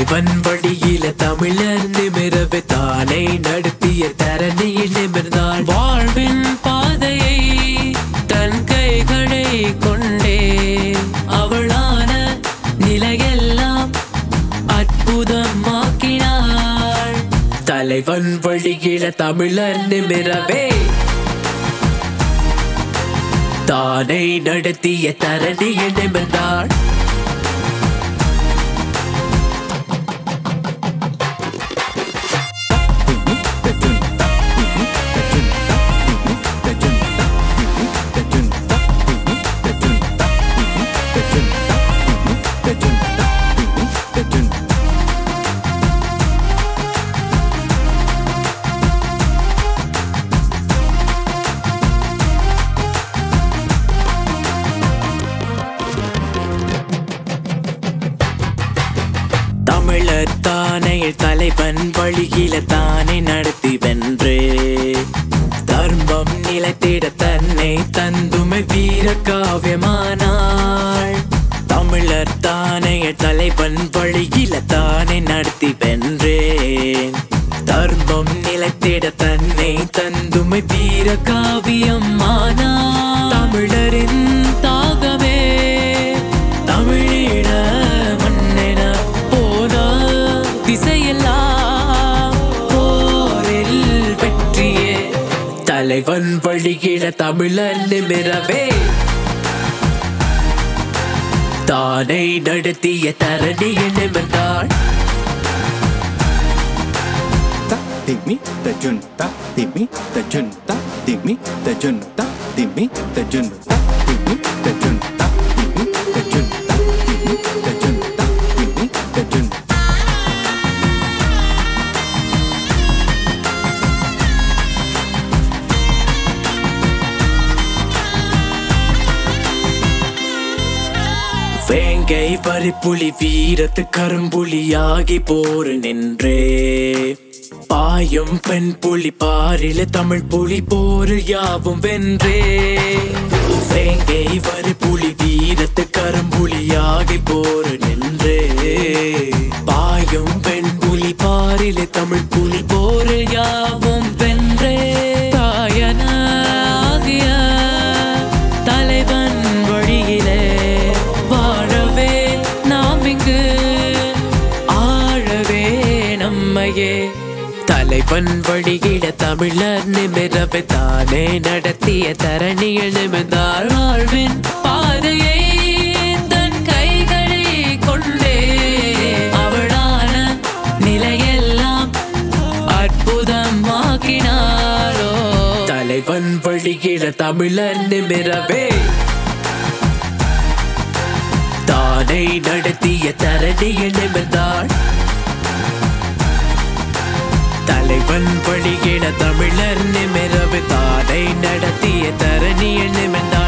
தலைவன் வழியில தமிழர் நிமிரவே தானே நடத்திய தரணியில் நிமிர்ந்தான் வாழ்வின் பாதையை தன் கைகளை கொண்டே அவளான நிலையெல்லாம் அற்புதமாக்கினாள் தலைவன் வழியில தமிழர் நிமிரவே தானை நடத்திய தரணியில் நிமிர்ந்தாள் தமிழர் தானே தலைவன் வழியில தானே நடத்தி வென்று தர்மம் நிலைத்திட தன்னை தந்துமை வீர காவியமானாள் தமிழர் தானே தலைவன் வழியில தானே நடத்தி வென்றேன் தர்மம் நிலைத்திட தன்னை தந்துமை வீர காவியம் ஆனாள் தமிழரின் தாகமே தமிழீழ மண்ணென போன திசையெல்லாம் போரில் வெற்றியே தலைவன் வழியில தமிழர் நிமிரவே தானை நடத்திய தரணியில் நிமிர்ந்தாள் Timmy the junta, Timmy the junta, Timmy the junta, Timmy the junta, Timmy the junta, Timmy the junta, Timmy the junta, Timmy the junta. வேங்கை பறிப்புலி வீரத்து கரும்புலியாகி போரு நின்றே பாயும் பெண் புலி பாரில தமிழ் புலி போரு யாவும் வென்றே வேங்கை பறிப்புலி வீரத்து கரும்புலியாகி போரு நின்றே பாயும் பெண் புலி பாரில தமிழ் புலி போரு யாவும் வென்றே தாயன ஆகிய தலைவன் வழியிலே வாழவே நாம் இங்கு ஆழவே நம்மையே தலைவன் வழியிட தமிழர் நிமிரவே தானே நடத்திய தரணியில் நிமிர்ந்தார் வாழ்வின் பாதையை தன் கைகளை கொண்டே அவளான நிலையெல்லாம் அற்புதமாக்கினாரோ தலைவன் வழியில தமிழர் நிமிரவே தானை நடத்திய தரணியில் நிமிர்ந்தாள் தலைவன் வழியில தமிழர் நிமிரவே தானை நடத்திய தரணியில் நிமிர்ந்தாள்